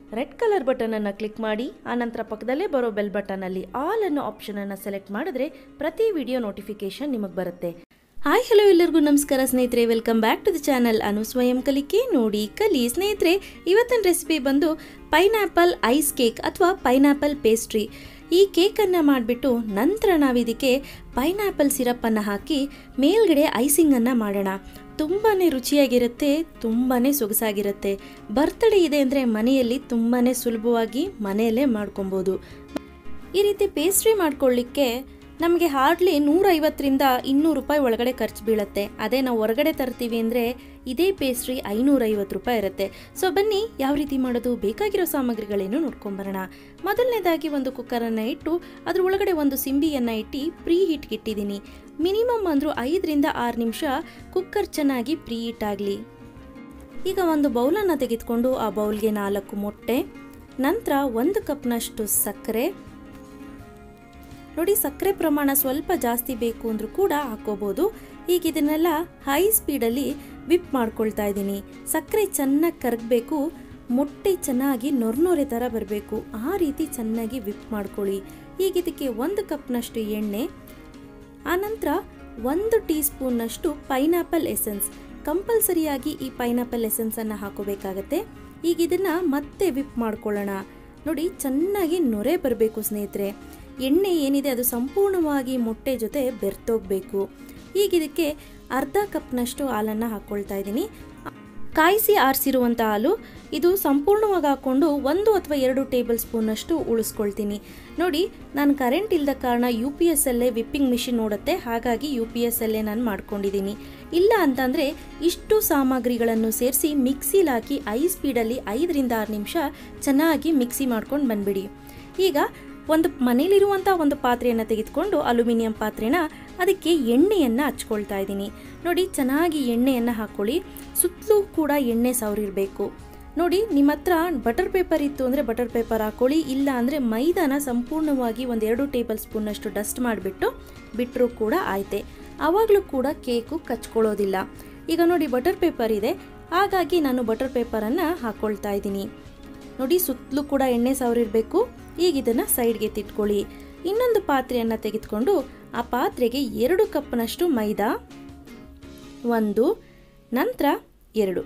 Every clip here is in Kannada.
ರೆಡ್ ಕಲರ್ ಬಟನನ್ನು ಕ್ಲಿಕ್ ಮಾಡಿ ಆನಂತರ ಪಕ್ಕದಲ್ಲೇ ಬರೋ ಬೆಲ್ ಬಟನಲ್ಲಿ ಆಲ್ ಅನ್ನೋ ಆಪ್ಷನನ್ನು ಸೆಲೆಕ್ಟ್ ಮಾಡಿದ್ರೆ ಪ್ರತಿ ವಿಡಿಯೋ ನೋಟಿಫಿಕೇಶನ್ ನಿಮಗೆ ಬರುತ್ತೆ ಹಾಯ್ ಹಲೋ ಎಲ್ಲರಿಗೂ ನಮಸ್ಕಾರ ಸ್ನೇಹಿತರೆ welcome back to the channel ಅನು ಸ್ವಯಂ ಕಲಿಕೆ ನೋಡಿ ಕಲಿ ಸ್ನೇಹಿತರೆ ಇವತ್ತಿನ ರೆಸಿಪಿ ಬಂದು ಪೈನಾಪಲ್ ಐಸ್ ಕೇಕ್ ಅಥವಾ ಪೈನಾಪಲ್ ಪೇಸ್ಟ್ರಿ ಈ ಕೇಕನ್ನು ಮಾಡಿಬಿಟ್ಟು ನಂತರ ನಾವಿದಕ್ಕೆ ಪೈನಾಪಲ್ ಸಿರಪ್ಪನ್ನು ಹಾಕಿ ಮೇಲ್ಗಡೆ ಐಸಿಂಗನ್ನು ಮಾಡೋಣ ತುಂಬಾ ರುಚಿಯಾಗಿರುತ್ತೆ ತುಂಬಾ ಸೊಗಸಾಗಿರುತ್ತೆ ಬರ್ತ್ಡೇ ಇದೆ ಅಂದರೆ ಮನೆಯಲ್ಲಿ ತುಂಬಾ ಸುಲಭವಾಗಿ ಮನೆಯಲ್ಲೇ ಮಾಡ್ಕೊಬೋದು ಈ ರೀತಿ ಪೇಸ್ಟ್ರಿ ಮಾಡ್ಕೊಳ್ಳಿಕ್ಕೆ ನಮಗೆ ಹಾರ್ಡ್ಲಿ ನೂರೈವತ್ತರಿಂದ ಇನ್ನೂರು ರೂಪಾಯಿ ಒಳಗಡೆ ಖರ್ಚು ಬೀಳುತ್ತೆ ಅದೇ ನಾವು ಹೊರಗಡೆ ತರ್ತೀವಿ ಅಂದರೆ ಇದೇ ಪೇಸ್ಟ್ರಿ ಐನೂರೈವತ್ತು ರೂಪಾಯಿ ಇರುತ್ತೆ ಸೊ ಬನ್ನಿ ಯಾವ ರೀತಿ ಮಾಡೋದು ಬೇಕಾಗಿರೋ ಸಾಮಗ್ರಿಗಳೇನು ನೋಡ್ಕೊಂಬರೋಣ ಮೊದಲನೇದಾಗಿ ಒಂದು ಕುಕ್ಕರನ್ನು ಇಟ್ಟು ಅದ್ರ ಒಳಗಡೆ ಒಂದು ಸಿಂಬಿಯನ್ನು ಇಟ್ಟು ಪ್ರೀ ಹೀಟ್ಗೆ ಇಟ್ಟಿದ್ದೀನಿ ಮಿನಿಮಮ್ ಅಂದರೂ ಐದರಿಂದ ಆರು ನಿಮಿಷ ಕುಕ್ಕರ್ ಚೆನ್ನಾಗಿ ಪ್ರೀ ಹೀಟ್ ಆಗಲಿ ಈಗ ಒಂದು ಬೌಲನ್ನು ತೆಗೆದುಕೊಂಡು ಆ ಬೌಲ್ಗೆ ನಾಲ್ಕು ಮೊಟ್ಟೆ ನಂತರ ಒಂದು ಕಪ್ನಷ್ಟು ಸಕ್ಕರೆ ನೋಡಿ ಸಕ್ಕರೆ ಪ್ರಮಾಣ ಸ್ವಲ್ಪ ಜಾಸ್ತಿ ಬೇಕು ಅಂದರೂ ಕೂಡ ಹಾಕೋಬೋದು ಈಗ ಇದನ್ನೆಲ್ಲ ಹೈ ಸ್ಪೀಡಲ್ಲಿ ವಿಪ್ ಮಾಡ್ಕೊಳ್ತಾ ಇದ್ದೀನಿ ಸಕ್ಕರೆ ಚೆನ್ನಾಗಿ ಕರಗಬೇಕು ಮೊಟ್ಟೆ ಚೆನ್ನಾಗಿ ನೊರ್ನೊರೆ ಥರ ಬರಬೇಕು ಆ ರೀತಿ ಚೆನ್ನಾಗಿ ವಿಪ್ ಮಾಡ್ಕೊಳ್ಳಿ ಈಗ ಇದಕ್ಕೆ ಒಂದು ಕಪ್ನಷ್ಟು ಎಣ್ಣೆ ಆನಂತರ ಒಂದು ಟೀ ಸ್ಪೂನ್ನಷ್ಟು ಪೈನಾಪಲ್ ಎಸೆನ್ಸ್ ಕಂಪಲ್ಸರಿಯಾಗಿ ಈ ಪೈನಾಪಲ್ ಎಸೆನ್ಸನ್ನು ಹಾಕೋಬೇಕಾಗತ್ತೆ ಈಗ ಇದನ್ನು ಮತ್ತೆ ವಿಪ್ ಮಾಡ್ಕೊಳ್ಳೋಣ ನೋಡಿ ಚೆನ್ನಾಗಿ ನೊರೆ ಬರಬೇಕು ಸ್ನೇಹಿತರೆ ಎಣ್ಣೆ ಏನಿದೆ ಅದು ಸಂಪೂರ್ಣವಾಗಿ ಮೊಟ್ಟೆ ಜೊತೆ ಬೆರ್ತೋಗ್ಬೇಕು ಈಗ ಇದಕ್ಕೆ ಅರ್ಧ ಕಪ್ನಷ್ಟು ಹಾಲನ್ನು ಹಾಕ್ಕೊಳ್ತಾ ಇದ್ದೀನಿ ಕಾಯಿಸಿ ಆರಿಸಿರುವಂಥ ಹಾಲು ಇದು ಸಂಪೂರ್ಣವಾಗಿ ಹಾಕ್ಕೊಂಡು ಒಂದು ಅಥವಾ ಎರಡು ಟೇಬಲ್ ಸ್ಪೂನಷ್ಟು ಉಳಿಸ್ಕೊಳ್ತೀನಿ ನೋಡಿ ನಾನು ಕರೆಂಟ್ ಇಲ್ಲದ ಕಾರಣ ಯು ಪಿ ಎಸ್ ಅಲ್ಲೇ ವಿಪ್ಪಿಂಗ್ ಮಿಷಿನ್ ನೋಡುತ್ತೆ ಹಾಗಾಗಿ ಯು ಪಿ ಎಸ್ ಅಲ್ಲೇ ನಾನು ಮಾಡ್ಕೊಂಡಿದ್ದೀನಿ ಇಲ್ಲ ಅಂತಂದರೆ ಇಷ್ಟು ಸಾಮಗ್ರಿಗಳನ್ನು ಸೇರಿಸಿ ಮಿಕ್ಸಿಲಿ ಹಾಕಿ ಐ ಸ್ಪೀಡಲ್ಲಿ ಐದರಿಂದ ಆರು ನಿಮಿಷ ಚೆನ್ನಾಗಿ ಮಿಕ್ಸಿ ಮಾಡ್ಕೊಂಡು ಬಂದ್ಬಿಡಿ ಈಗ ಒಂದು ಮನೇಲಿರುವಂಥ ಒಂದು ಪಾತ್ರೆಯನ್ನು ತೆಗೆದುಕೊಂಡು ಅಲ್ಯೂಮಿನಿಯಂ ಪಾತ್ರೆನ ಅದಕ್ಕೆ ಎಣ್ಣೆಯನ್ನು ಹಚ್ಕೊಳ್ತಾ ಇದ್ದೀನಿ ನೋಡಿ ಚೆನ್ನಾಗಿ ಎಣ್ಣೆಯನ್ನು ಹಾಕ್ಕೊಳ್ಳಿ ಸುತ್ತಲೂ ಕೂಡ ಎಣ್ಣೆ ಸವರಿರಬೇಕು ನೋಡಿ ನಿಮ್ಮ ಹತ್ರ ಬಟರ್ ಪೇಪರ್ ಇತ್ತು ಅಂದರೆ ಬಟರ್ ಪೇಪರ್ ಹಾಕ್ಕೊಳ್ಳಿ ಇಲ್ಲ ಅಂದರೆ ಮೈದಾನ ಸಂಪೂರ್ಣವಾಗಿ ಒಂದೆರಡು ಟೇಬಲ್ ಸ್ಪೂನಷ್ಟು ಡಸ್ಟ್ ಮಾಡಿಬಿಟ್ಟು ಬಿಟ್ಟರೂ ಕೂಡ ಆಯ್ತೆ ಆವಾಗಲೂ ಕೂಡ ಕೇಕು ಕಚ್ಕೊಳ್ಳೋದಿಲ್ಲ ಈಗ ನೋಡಿ ಬಟರ್ ಪೇಪರ್ ಇದೆ ಹಾಗಾಗಿ ನಾನು ಬಟರ್ ಪೇಪರನ್ನು ಹಾಕ್ಕೊಳ್ತಾ ಇದ್ದೀನಿ ನೋಡಿ ಸುತ್ತಲೂ ಕೂಡ ಎಣ್ಣೆ ಸವರಿರಬೇಕು ಈಗ ಇದನ್ನು ಸೈಡ್ಗೆ ತಿಟ್ಕೊಳ್ಳಿ ಇನ್ನೊಂದು ಪಾತ್ರೆಯನ್ನು ತೆಗೆದುಕೊಂಡು ಆ ಪಾತ್ರೆಗೆ ಎರಡು ಕಪ್ನಷ್ಟು ಮೈದಾ ಒಂದು ನಂತರ ಎರಡು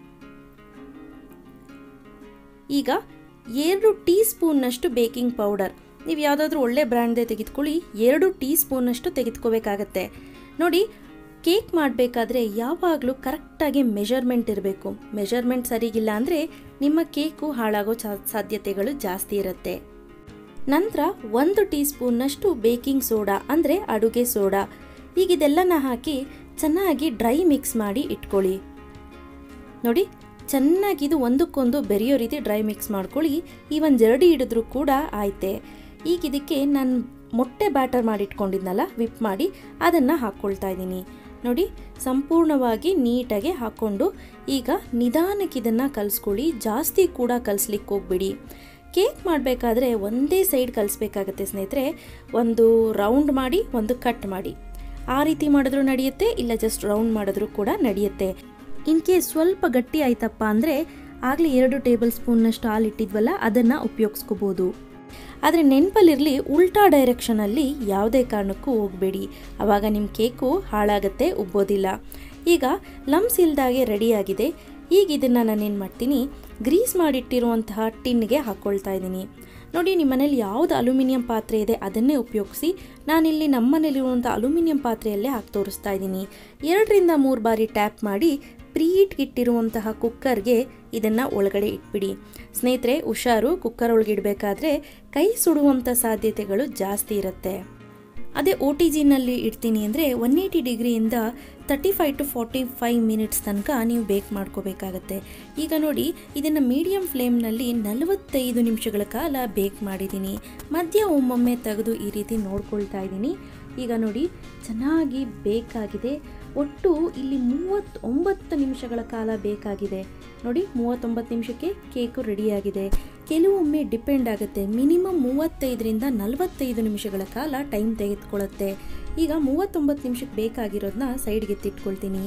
ಈಗ ಎರಡು ಟೀ ಸ್ಪೂನ್ನಷ್ಟು ಬೇಕಿಂಗ್ ಪೌಡರ್ ನೀವು ಯಾವುದಾದ್ರೂ ಒಳ್ಳೆ ಬ್ರ್ಯಾಂಡ್ದೇ ತೆಗೆದುಕೊಳ್ಳಿ ಎರಡು ಟೀ ಸ್ಪೂನಷ್ಟು ತೆಗೆದುಕೋಬೇಕಾಗತ್ತೆ ನೋಡಿ ಕೇಕ್ ಮಾಡಬೇಕಾದ್ರೆ ಯಾವಾಗಲೂ ಕರೆಕ್ಟಾಗಿ ಮೆಷರ್ಮೆಂಟ್ ಇರಬೇಕು ಮೆಷರ್ಮೆಂಟ್ ಸರಿಗಿಲ್ಲ ಅಂದರೆ ನಿಮ್ಮ ಕೇಕು ಹಾಳಾಗೋ ಸಾಧ್ಯತೆಗಳು ಜಾಸ್ತಿ ಇರುತ್ತೆ ನಂತರ ಒಂದು ಟೀ ಸ್ಪೂನ್ನಷ್ಟು ಬೇಕಿಂಗ್ ಸೋಡಾ ಅಂದರೆ ಅಡುಗೆ ಸೋಡಾ ಈಗ ಇದೆಲ್ಲನ ಹಾಕಿ ಚೆನ್ನಾಗಿ ಡ್ರೈ ಮಿಕ್ಸ್ ಮಾಡಿ ಇಟ್ಕೊಳ್ಳಿ ನೋಡಿ ಚೆನ್ನಾಗಿ ಇದು ಒಂದಕ್ಕೊಂದು ಬೆರೆಯೋ ರೀತಿ ಡ್ರೈ ಮಿಕ್ಸ್ ಮಾಡ್ಕೊಳ್ಳಿ ಈ ಒಂದು ಜರಡಿ ಹಿಡಿದ್ರೂ ಕೂಡ ಆಯ್ತೆ ಈಗ ಇದಕ್ಕೆ ನಾನು ಮೊಟ್ಟೆ ಬ್ಯಾಟರ್ ಮಾಡಿ ಇಟ್ಕೊಂಡಿದ್ನಲ್ಲ ವಿಪ್ ಮಾಡಿ ಅದನ್ನು ಹಾಕ್ಕೊಳ್ತಾ ಇದ್ದೀನಿ ನೋಡಿ ಸಂಪೂರ್ಣವಾಗಿ ನೀಟಾಗಿ ಹಾಕ್ಕೊಂಡು ಈಗ ನಿಧಾನಕ್ಕೆ ಇದನ್ನು ಕಲಿಸ್ಕೊಳ್ಳಿ ಜಾಸ್ತಿ ಕೂಡ ಕಲಿಸ್ಲಿಕ್ಕೆ ಹೋಗ್ಬಿಡಿ ಕೇಕ್ ಮಾಡಬೇಕಾದ್ರೆ ಒಂದೇ ಸೈಡ್ ಕಲಿಸ್ಬೇಕಾಗತ್ತೆ ಸ್ನೇಹಿತರೆ ಒಂದು ರೌಂಡ್ ಮಾಡಿ ಒಂದು ಕಟ್ ಮಾಡಿ ಆ ರೀತಿ ಮಾಡಿದ್ರೂ ನಡೆಯುತ್ತೆ ಇಲ್ಲ ಜಸ್ಟ್ ರೌಂಡ್ ಮಾಡಿದ್ರೂ ಕೂಡ ನಡೆಯುತ್ತೆ ಇನ್ ಕೇಸ್ ಸ್ವಲ್ಪ ಗಟ್ಟಿ ಆಯ್ತಪ್ಪ ಅಂದರೆ ಆಗಲೇ ಎರಡು ಟೇಬಲ್ ಸ್ಪೂನ್ನಷ್ಟು ಹಾಲು ಇಟ್ಟಿದ್ವಲ್ಲ ಅದನ್ನು ಉಪಯೋಗಿಸ್ಕೋಬೋದು ಆದರೆ ನೆನಪಲ್ಲಿರಲಿ ಉಲ್ಟಾ ಡೈರೆಕ್ಷನಲ್ಲಿ ಯಾವುದೇ ಕಾರಣಕ್ಕೂ ಹೋಗಬೇಡಿ ಆವಾಗ ನಿಮ್ಮ ಕೇಕು ಹಾಳಾಗತ್ತೆ ಉಬ್ಬೋದಿಲ್ಲ ಈಗ ಲಮ್ಸ್ ಇಲ್ದಾಗೆ ರೆಡಿಯಾಗಿದೆ ಈಗ ಇದನ್ನು ನಾನೇನು ಮಾಡ್ತೀನಿ ಗ್ರೀಸ್ ಮಾಡಿಟ್ಟಿರುವಂತಹ ಟಿನ್ಗೆ ಹಾಕ್ಕೊಳ್ತಾ ಇದ್ದೀನಿ ನೋಡಿ ನಿಮ್ಮ ಮನೇಲಿ ಯಾವುದು ಅಲ್ಯೂಮಿನಿಯಂ ಪಾತ್ರೆ ಇದೆ ಅದನ್ನೇ ಉಪಯೋಗಿಸಿ ನಾನಿಲ್ಲಿ ನಮ್ಮ ಮನೇಲಿರುವಂಥ ಅಲ್ಯೂಮಿನಿಯಂ ಪಾತ್ರೆಯಲ್ಲೇ ಹಾಕಿ ತೋರಿಸ್ತಾ ಇದ್ದೀನಿ ಎರಡರಿಂದ ಮೂರು ಬಾರಿ ಟ್ಯಾಪ್ ಮಾಡಿ ಪ್ರೀಟ್ ಇಟ್ಟಿರುವಂತಹ ಕುಕ್ಕರ್ಗೆ ಇದನ್ನು ಒಳಗಡೆ ಇಟ್ಬಿಡಿ ಸ್ನೇಹಿತರೆ ಹುಷಾರು ಕುಕ್ಕರ್ ಒಳಗೆ ಇಡಬೇಕಾದ್ರೆ ಕೈ ಸುಡುವಂಥ ಸಾಧ್ಯತೆಗಳು ಜಾಸ್ತಿ ಇರುತ್ತೆ ಅದೇ ಒ ಟಿ ಜಿನಲ್ಲಿ ಇಡ್ತೀನಿ ಅಂದರೆ ಒನ್ ಏಯ್ಟಿ ಡಿಗ್ರಿಯಿಂದ thirty five to forty five minutes ತನಕ ನೀವು ಬೇಕ್ ಮಾಡ್ಕೋಬೇಕಾಗತ್ತೆ ಈಗ ನೋಡಿ ಇದನ್ನು ಮೀಡಿಯಮ್ ಫ್ಲೇಮ್ನಲ್ಲಿ ನಲವತ್ತೈದು ನಿಮಿಷಗಳ ಕಾಲ ಬೇಕ್ ಮಾಡಿದ್ದೀನಿ ಮಧ್ಯ ಒಮ್ಮೊಮ್ಮೆ ತೆಗೆದು ಈ ರೀತಿ ನೋಡ್ಕೊಳ್ತಾ ಇದ್ದೀನಿ ಈಗ ನೋಡಿ ಚೆನ್ನಾಗಿ ಬೇಕಾಗಿದೆ ಒಟ್ಟು ಇಲ್ಲಿ ಮೂವತ್ತೊಂಬತ್ತು ನಿಮಿಷಗಳ ಕಾಲ ಬೇಕಾಗಿದೆ ನೋಡಿ ಮೂವತ್ತೊಂಬತ್ತು ನಿಮಿಷಕ್ಕೆ ಕೇಕು ರೆಡಿಯಾಗಿದೆ ಕೆಲವೊಮ್ಮೆ ಡಿಪೆಂಡ್ ಆಗುತ್ತೆ ಮಿನಿಮಮ್ ಮೂವತ್ತೈದರಿಂದ ನಲವತ್ತೈದು ನಿಮಿಷಗಳ ಕಾಲ ಟೈಮ್ ತೆಗೆದುಕೊಳ್ಳುತ್ತೆ ಈಗ ಮೂವತ್ತೊಂಬತ್ತು ನಿಮಿಷಕ್ಕೆ ಬೇಕಾಗಿರೋದನ್ನ ಸೈಡ್ಗೆ ಎತ್ತಿಟ್ಕೊಳ್ತೀನಿ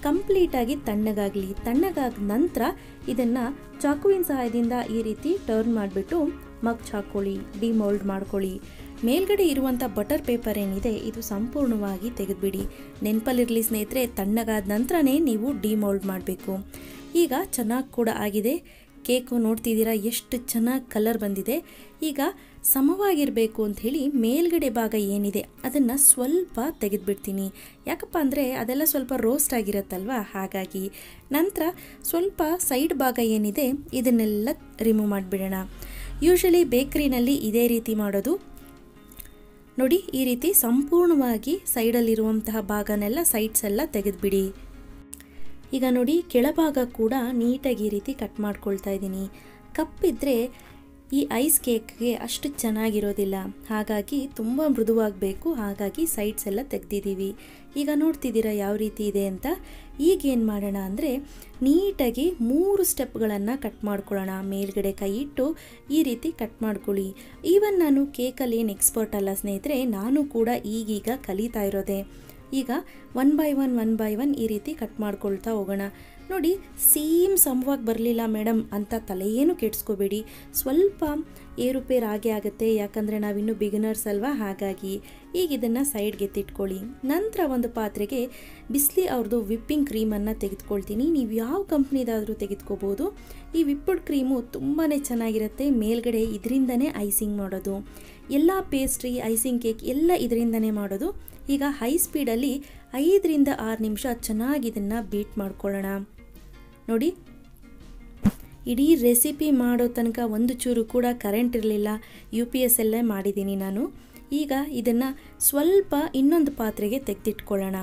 ಕಂಪ್ಲೀಟಾಗಿ ತಣ್ಣಗಾಗಲಿ ತಣ್ಣಗಾದ ನಂತರ ಇದನ್ನು ಚಾಕುವಿನ ಸಹಾಯದಿಂದ ಈ ರೀತಿ ಟರ್ನ್ ಮಾಡಿಬಿಟ್ಟು ಮಗ್ಚ್ ಹಾಕ್ಕೊಳ್ಳಿ ಡಿಮೋಲ್ಡ್ ಮಾಡ್ಕೊಳ್ಳಿ ಮೇಲ್ಗಡೆ ಇರುವಂಥ ಬಟರ್ ಪೇಪರ್ ಏನಿದೆ ಇದು ಸಂಪೂರ್ಣವಾಗಿ ತೆಗೆದುಬಿಡಿ ನೆನಪಲ್ಲಿರಲಿ ಸ್ನೇಹಿತರೆ ತಣ್ಣಗಾದ ನಂತರನೇ ನೀವು ಡಿಮೋಲ್ಡ್ ಮಾಡಬೇಕು ಈಗ ಚೆನ್ನಾಗಿ ಕೂಡ ಆಗಿದೆ ಕೇಕು ನೋಡ್ತಿದ್ದೀರಾ ಎಷ್ಟು ಚೆನ್ನಾಗಿ ಕಲರ್ ಬಂದಿದೆ ಈಗ ಸಮವಾಗಿರಬೇಕು ಅಂಥೇಳಿ ಮೇಲ್ಗಡೆ ಭಾಗ ಏನಿದೆ ಅದನ್ನು ಸ್ವಲ್ಪ ತೆಗೆದುಬಿಡ್ತೀನಿ ಯಾಕಪ್ಪ ಅಂದರೆ ಅದೆಲ್ಲ ಸ್ವಲ್ಪ ರೋಸ್ಟ್ ಆಗಿರುತ್ತಲ್ವ ಹಾಗಾಗಿ ನಂತರ ಸ್ವಲ್ಪ ಸೈಡ್ ಭಾಗ ಏನಿದೆ ಇದನ್ನೆಲ್ಲ ರಿಮೂವ್ ಮಾಡಿಬಿಡೋಣ ಯೂಶಲಿ ಬೇಕ್ರಿನಲ್ಲಿ ಇದೇ ರೀತಿ ಮಾಡೋದು ನೋಡಿ ಈ ರೀತಿ ಸಂಪೂರ್ಣವಾಗಿ ಸೈಡಲ್ಲಿರುವಂತಹ ಭಾಗನೆಲ್ಲ ಸೈಡ್ಸ್ ಎಲ್ಲ ತೆಗೆದುಬಿಡಿ ಈಗ ನೋಡಿ ಕೆಳಭಾಗ ಕೂಡ ನೀಟಾಗಿ ಈ ರೀತಿ ಕಟ್ ಮಾಡ್ಕೊಳ್ತಾ ಇದ್ದೀನಿ ಕಪ್ಪಿದ್ರೆ ಈ ಐಸ್ ಕೇಕ್ಗೆ ಅಷ್ಟು ಚೆನ್ನಾಗಿರೋದಿಲ್ಲ ಹಾಗಾಗಿ ತುಂಬ ಮೃದುವಾಗಬೇಕು ಹಾಗಾಗಿ ಸೈಡ್ಸ್ ಎಲ್ಲ ತೆಗ್ದಿದ್ದೀವಿ ಈಗ ನೋಡ್ತಿದ್ದೀರಾ ಯಾವ ರೀತಿ ಇದೆ ಅಂತ ಈಗ ಏನು ಮಾಡೋಣ ಅಂದರೆ ನೀಟಾಗಿ ಮೂರು ಸ್ಟೆಪ್ಗಳನ್ನು ಕಟ್ ಮಾಡ್ಕೊಳ್ಳೋಣ ಮೇಲ್ಗಡೆ ಕೈ ಇಟ್ಟು ಈ ರೀತಿ ಕಟ್ ಮಾಡ್ಕೊಳ್ಳಿ ಈವನ್ ನಾನು ಕೇಕಲ್ಲಿ ಏನು ಎಕ್ಸ್ಪರ್ಟ್ ಅಲ್ಲ ಸ್ನೇಹಿತರೆ ನಾನು ಕೂಡ ಈಗೀಗ ಕಲಿತಾ ಇರೋದೆ ಈಗ one by one one by one ಈ ರೀತಿ ಕಟ್ ಮಾಡ್ಕೊಳ್ತಾ ಹೋಗೋಣ ನೋಡಿ ಸೇಮ್ ಸಮವಾಗಿ ಬರಲಿಲ್ಲ ಮೇಡಮ್ ಅಂತ ತಲೆ ಏನು ಕೆಡ್ಸ್ಕೋಬೇಡಿ ಸ್ವಲ್ಪ ಏರುಪೇರು ಆಗೇ ಆಗುತ್ತೆ ಯಾಕಂದರೆ ನಾವಿನ್ನೂ ಬಿಗಿನರ್ಸ್ ಅಲ್ವಾ ಹಾಗಾಗಿ ಈಗ ಇದನ್ನು ಸೈಡ್ಗೆ ಎತ್ತಿಟ್ಕೊಳ್ಳಿ ನಂತರ ಒಂದು ಪಾತ್ರೆಗೆ ಬಿಸ್ಲಿ ಅವ್ರದ್ದು ವಿಪ್ಪಿಂಗ್ ಕ್ರೀಮನ್ನು ತೆಗೆದುಕೊಳ್ತೀನಿ ನೀವು ಯಾವ ಕಂಪ್ನಿದಾದರೂ ತೆಗೆದುಕೋಬೋದು ಈ ವಿಪ್ಪಡ್ ಕ್ರೀಮು ತುಂಬಾ ಚೆನ್ನಾಗಿರುತ್ತೆ ಮೇಲ್ಗಡೆ ಇದರಿಂದನೇ ಐಸಿಂಗ್ ಮಾಡೋದು ಎಲ್ಲ ಪೇಸ್ಟ್ರಿ ಐಸಿಂಗ್ ಕೇಕ್ ಎಲ್ಲ ಇದರಿಂದನೇ ಮಾಡೋದು ಈಗ ಹೈ ಸ್ಪೀಡಲ್ಲಿ ಐದರಿಂದ ಆರು ನಿಮಿಷ ಚೆನ್ನಾಗಿ ಇದನ್ನು ಬೀಟ್ ಮಾಡ್ಕೊಳ್ಳೋಣ ನೋಡಿ ಇಡೀ ರೆಸಿಪಿ ಮಾಡೋ ತನಕ ಒಂದು ಚೂರು ಕೂಡ ಕರೆಂಟ್ ಇರಲಿಲ್ಲ ಯು ಪಿ ಎಸ್ ಎಲ್ಲೇ ಮಾಡಿದ್ದೀನಿ ನಾನು ಈಗ ಇದನ್ನು ಸ್ವಲ್ಪ ಇನ್ನೊಂದು ಪಾತ್ರೆಗೆ ತೆಗೆದಿಟ್ಕೊಳ್ಳೋಣ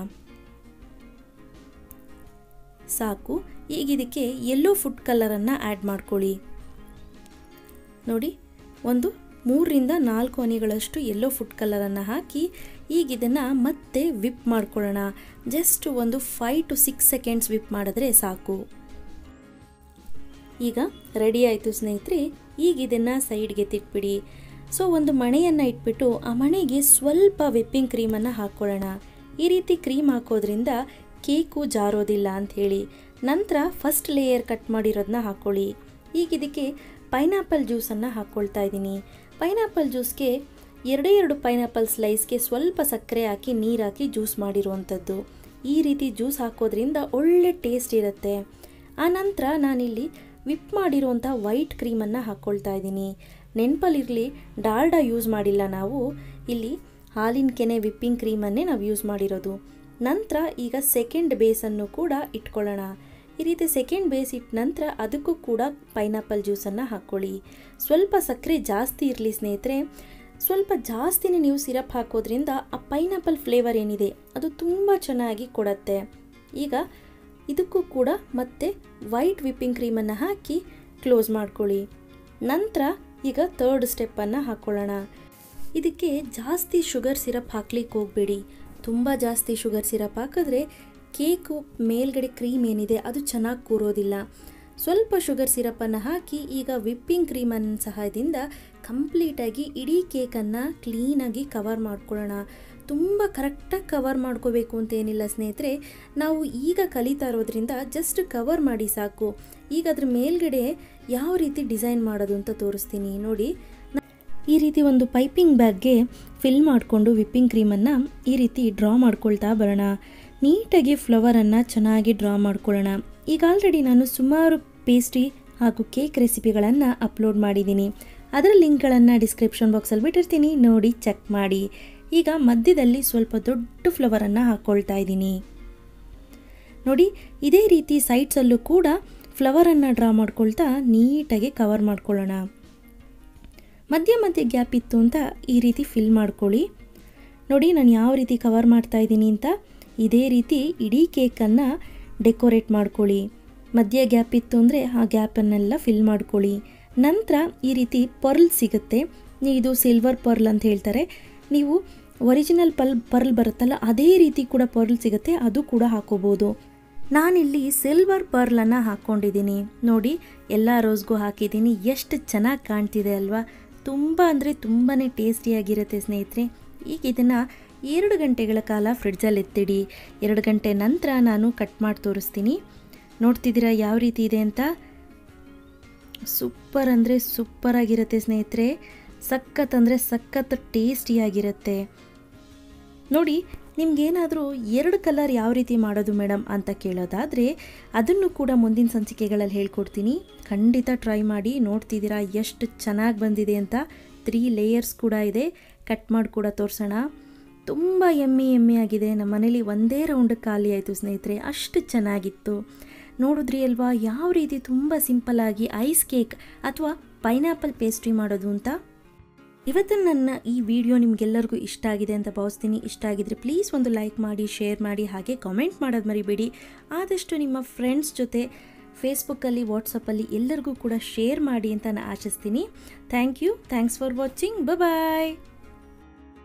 ಸಾಕು ಈಗ ಇದಕ್ಕೆ ಎಲ್ಲೋ ಫುಡ್ ಕಲರನ್ನು ಆ್ಯಡ್ ಮಾಡ್ಕೊಳ್ಳಿ ನೋಡಿ ಒಂದು ಮೂರರಿಂದ ನಾಲ್ಕು ಹನಿಗಳಷ್ಟು ಎಲ್ಲೋ ಫುಡ್ ಕಲರನ್ನು ಹಾಕಿ ಈಗ ಇದನ್ನು ಮತ್ತೆ ವಿಪ್ ಮಾಡ್ಕೊಳ್ಳೋಣ ಜಸ್ಟ್ ಒಂದು five to six seconds whip ಮಾಡಿದ್ರೆ ಸಾಕು ಈಗ ರೆಡಿ ಆಯಿತು ಸ್ನೇಹಿತರೆ ಈಗ ಇದನ್ನು ಸೈಡ್ಗೆ ತಿಟ್ಬಿಡಿ ಸೊ ಒಂದು ಮಣೆಯನ್ನು ಇಟ್ಬಿಟ್ಟು ಆ ಮಣೆಗೆ ಸ್ವಲ್ಪ ವಿಪ್ಪಿಂಗ್ ಕ್ರೀಮನ್ನು ಹಾಕ್ಕೊಳ್ಳೋಣ ಈ ರೀತಿ ಕ್ರೀಮ್ ಹಾಕೋದ್ರಿಂದ ಕೇಕು ಜಾರೋದಿಲ್ಲ ಅಂಥೇಳಿ ನಂತರ ಫಸ್ಟ್ ಲೇಯರ್ ಕಟ್ ಮಾಡಿರೋದನ್ನ ಹಾಕ್ಕೊಳ್ಳಿ ಈಗ ಇದಕ್ಕೆ ಪೈನಾಪಲ್ ಜ್ಯೂಸನ್ನು ಹಾಕ್ಕೊಳ್ತಾ ಇದ್ದೀನಿ ಪೈನಾಪಲ್ ಜ್ಯೂಸ್ಗೆ ಎರಡೇ ಎರಡು ಪೈನಾಪಲ್ ಸ್ಲೈಸ್ಗೆ ಸ್ವಲ್ಪ ಸಕ್ಕರೆ ಹಾಕಿ ನೀರು ಹಾಕಿ ಜ್ಯೂಸ್ ಮಾಡಿರುವಂಥದ್ದು ಈ ರೀತಿ ಜ್ಯೂಸ್ ಹಾಕೋದ್ರಿಂದ ಒಳ್ಳೆ ಟೇಸ್ಟ್ ಇರುತ್ತೆ ಆನಂತರ ನಾನಿಲ್ಲಿ ವಿಪ್ ಮಾಡಿರುವಂಥ ವೈಟ್ ಕ್ರೀಮನ್ನು ಹಾಕ್ಕೊಳ್ತಾ ಇದ್ದೀನಿ ನೆನಪಲ್ಲಿರಲಿ ಡಾಲ್ಡಾ ಯೂಸ್ ಮಾಡಿಲ್ಲ ನಾವು ಇಲ್ಲಿ ಹಾಲಿನ ಕೆನೆ ವಿಪ್ಪಿಂಗ್ ಕ್ರೀಮನ್ನೇ ನಾವು ಯೂಸ್ ಮಾಡಿರೋದು ನಂತರ ಈಗ ಸೆಕೆಂಡ್ ಬೇಸನ್ನು ಕೂಡ ಇಟ್ಕೊಳ್ಳೋಣ ಈ ರೀತಿ ಸೆಕೆಂಡ್ ಬೇಸ್ ಇಟ್ಟ ನಂತರ ಅದಕ್ಕೂ ಕೂಡ ಪೈನಾಪಲ್ ಜ್ಯೂಸನ್ನು ಹಾಕ್ಕೊಳ್ಳಿ ಸ್ವಲ್ಪ ಸಕ್ಕರೆ ಜಾಸ್ತಿ ಇರಲಿ ಸ್ನೇಹಿತರೆ ಸ್ವಲ್ಪ ಜಾಸ್ತಿನೇ ನೀವು ಸಿರಪ್ ಹಾಕೋದ್ರಿಂದ ಆ ಪೈನಾಪಲ್ ಫ್ಲೇವರ್ ಏನಿದೆ ಅದು ತುಂಬ ಚೆನ್ನಾಗಿ ಕೊಡುತ್ತೆ ಈಗ ಇದಕ್ಕೂ ಕೂಡ ಮತ್ತೆ ವೈಟ್ ವಿಪ್ಪಿಂಗ್ ಕ್ರೀಮನ್ನು ಹಾಕಿ ಕ್ಲೋಸ್ ಮಾಡ್ಕೊಳ್ಳಿ ನಂತರ ಈಗ ತರ್ಡ್ ಸ್ಟೆಪ್ಪನ್ನು ಹಾಕ್ಕೊಳ್ಳೋಣ ಇದಕ್ಕೆ ಜಾಸ್ತಿ ಶುಗರ್ ಸಿರಪ್ ಹಾಕ್ಲಿಕ್ಕೆ ಹೋಗಬೇಡಿ ತುಂಬ ಜಾಸ್ತಿ ಶುಗರ್ ಸಿರಪ್ ಹಾಕಿದ್ರೆ ಕೇಕು ಮೇಲ್ಗಡೆ ಕ್ರೀಮ್ ಏನಿದೆ ಅದು ಚೆನ್ನಾಗಿ ಕೂರೋದಿಲ್ಲ ಸ್ವಲ್ಪ ಶುಗರ್ ಸಿರಪನ್ನು ಹಾಕಿ ಈಗ ವಿಪ್ಪಿಂಗ್ ಕ್ರೀಮನ್ನ ಸಹಾಯದಿಂದ ಕಂಪ್ಲೀಟಾಗಿ ಇಡೀ ಕೇಕನ್ನು ಕ್ಲೀನಾಗಿ ಕವರ್ ಮಾಡ್ಕೊಳ್ಳೋಣ ತುಂಬ ಕರೆಕ್ಟಾಗಿ ಕವರ್ ಮಾಡ್ಕೋಬೇಕು ಅಂತ ಏನಿಲ್ಲ ಸ್ನೇಹಿತರೆ ನಾವು ಈಗ ಕಲಿತಾ ಇರೋದ್ರಿಂದ ಜಸ್ಟ್ ಕವರ್ ಮಾಡಿ ಸಾಕು ಈಗ ಅದ್ರ ಮೇಲ್ಗಡೆ ಯಾವ ರೀತಿ ಡಿಸೈನ್ ಮಾಡೋದು ಅಂತ ತೋರಿಸ್ತೀನಿ ನೋಡಿ ಈ ರೀತಿ ಒಂದು ಪೈಪಿಂಗ್ ಬ್ಯಾಗ್ಗೆ ಫಿಲ್ ಮಾಡಿಕೊಂಡು ವಿಪ್ಪಿಂಗ್ ಕ್ರೀಮನ್ನು ಈ ರೀತಿ ಡ್ರಾ ಮಾಡ್ಕೊಳ್ತಾ ಬರೋಣ ನೀಟಾಗಿ ಫ್ಲವರನ್ನು ಚೆನ್ನಾಗಿ ಡ್ರಾ ಮಾಡ್ಕೊಳ್ಳೋಣ ಈಗ ಆಲ್ರೆಡಿ ನಾನು ಸುಮಾರು ಪೇಸ್ಟ್ರಿ ಹಾಗೂ ಕೇಕ್ ರೆಸಿಪಿಗಳನ್ನು ಅಪ್ಲೋಡ್ ಮಾಡಿದ್ದೀನಿ ಅದರ ಲಿಂಕ್ಗಳನ್ನು ಡಿಸ್ಕ್ರಿಪ್ಷನ್ ಬಾಕ್ಸಲ್ಲಿ ಬಿಟ್ಟಿರ್ತೀನಿ ನೋಡಿ ಚೆಕ್ ಮಾಡಿ ಈಗ ಮಧ್ಯದಲ್ಲಿ ಸ್ವಲ್ಪ ದೊಡ್ಡ ಫ್ಲವರನ್ನು ಹಾಕ್ಕೊಳ್ತಾ ಇದ್ದೀನಿ ನೋಡಿ ಇದೇ ರೀತಿ ಸೈಡ್ಸಲ್ಲೂ ಕೂಡ ಫ್ಲವರನ್ನು ಡ್ರಾ ಮಾಡ್ಕೊಳ್ತಾ ನೀಟಾಗಿ ಕವರ್ ಮಾಡ್ಕೊಳ್ಳೋಣ ಮಧ್ಯ ಮಧ್ಯೆ ಗ್ಯಾಪ್ ಇತ್ತು ಅಂತ ಈ ರೀತಿ ಫಿಲ್ ಮಾಡ್ಕೊಳ್ಳಿ ನೋಡಿ ನಾನು ಯಾವ ರೀತಿ ಕವರ್ ಮಾಡ್ತಾ ಇದ್ದೀನಿ ಅಂತ ಇದೇ ರೀತಿ ಇಡೀ ಕೇಕನ್ನು ಡೆಕೋರೇಟ್ ಮಾಡ್ಕೊಳ್ಳಿ ಮಧ್ಯ ಗ್ಯಾಪ್ ಇತ್ತು ಅಂದರೆ ಆ ಗ್ಯಾಪನ್ನೆಲ್ಲ ಫಿಲ್ ಮಾಡ್ಕೊಳ್ಳಿ ನಂತರ ಈ ರೀತಿ ಪರ್ಲ್ ಸಿಗುತ್ತೆ ಇದು ಸಿಲ್ವರ್ ಪರ್ಲ್ ಅಂತ ಹೇಳ್ತಾರೆ ನೀವು ಒರಿಜಿನಲ್ ಪಲ್ ಪರ್ಲ್ ಬರುತ್ತಲ್ಲ ಅದೇ ರೀತಿ ಕೂಡ ಪರ್ಲ್ ಸಿಗುತ್ತೆ ಅದು ಕೂಡ ಹಾಕೋಬೋದು ನಾನಿಲ್ಲಿ ಸಿಲ್ವರ್ ಪರ್ಲನ್ನು ಹಾಕ್ಕೊಂಡಿದ್ದೀನಿ ನೋಡಿ ಎಲ್ಲ ರೋಸ್ಗೂ ಹಾಕಿದ್ದೀನಿ ಎಷ್ಟು ಚೆನ್ನಾಗಿ ಕಾಣ್ತಿದೆ ಅಲ್ವಾ ತುಂಬ ಅಂದರೆ ತುಂಬಾ ಟೇಸ್ಟಿಯಾಗಿರುತ್ತೆ ಸ್ನೇಹಿತರೆ ಈಗ ಇದನ್ನು ಎರಡು ಗಂಟೆಗಳ ಕಾಲ ಫ್ರಿಡ್ಜಲ್ಲಿ ಎತ್ತಿಡಿ ಎರಡು ಗಂಟೆ ನಂತರ ನಾನು ಕಟ್ ಮಾಡಿ ತೋರಿಸ್ತೀನಿ ನೋಡ್ತಿದ್ದೀರಾ ಯಾವ ರೀತಿ ಇದೆ ಅಂತ ಸೂಪರ್ ಅಂದರೆ ಸೂಪರಾಗಿರುತ್ತೆ ಸ್ನೇಹಿತರೆ ಸಖತ್ ಅಂದರೆ ಸಖತ್ ಟೇಸ್ಟಿಯಾಗಿರುತ್ತೆ ನೋಡಿ ನಿಮ್ಗೇನಾದರೂ ಎರಡು ಕಲರ್ ಯಾವ ರೀತಿ ಮಾಡೋದು ಮೇಡಮ್ ಅಂತ ಕೇಳೋದಾದರೆ ಅದನ್ನು ಕೂಡ ಮುಂದಿನ ಸಂಚಿಕೆಗಳಲ್ಲಿ ಹೇಳ್ಕೊಡ್ತೀನಿ ಖಂಡಿತ ಟ್ರೈ ಮಾಡಿ ನೋಡ್ತಿದ್ದೀರಾ ಎಷ್ಟು ಚೆನ್ನಾಗಿ ಬಂದಿದೆ ಅಂತ ತ್ರೀ ಲೇಯರ್ಸ್ ಕೂಡ ಇದೆ ಕಟ್ ಮಾಡಿ ಕೂಡ ತೋರಿಸೋಣ ತುಂಬ ಎಮ್ಮಿ ಎಮ್ಮಿ ಆಗಿದೆ ನಮ್ಮ ಮನೇಲಿ ಒಂದೇ ರೌಂಡ್ ಖಾಲಿ ಆಯಿತು ಸ್ನೇಹಿತರೆ ಅಷ್ಟು ಚೆನ್ನಾಗಿತ್ತು ನೋಡಿದ್ರಿ ಅಲ್ವಾ ಯಾವ ರೀತಿ ತುಂಬ ಸಿಂಪಲ್ಲಾಗಿ ಐಸ್ ಕೇಕ್ ಅಥವಾ ಪೈನಾಪಲ್ ಪೇಸ್ಟ್ರಿ ಮಾಡೋದು ಅಂತ ಇವತ್ತು ನನ್ನ ಈ ವಿಡಿಯೋ ನಿಮಗೆಲ್ಲರಿಗೂ ಇಷ್ಟ ಆಗಿದೆ ಅಂತ ಭಾವಿಸ್ತೀನಿ ಇಷ್ಟ ಆಗಿದ್ರೆ ಪ್ಲೀಸ್ ಒಂದು ಲೈಕ್ ಮಾಡಿ ಶೇರ್ ಮಾಡಿ ಹಾಗೆ ಕಾಮೆಂಟ್ ಮಾಡೋದು ಮರಿಬೇಡಿ ಆದಷ್ಟು ನಿಮ್ಮ ಫ್ರೆಂಡ್ಸ್ ಜೊತೆ ಫೇಸ್ಬುಕ್ಕಲ್ಲಿ ವಾಟ್ಸಪ್ಪಲ್ಲಿ ಎಲ್ಲರಿಗೂ ಕೂಡ ಶೇರ್ ಮಾಡಿ ಅಂತ ನಾನು ಆಶಿಸ್ತೀನಿ thank you thanks for watching bye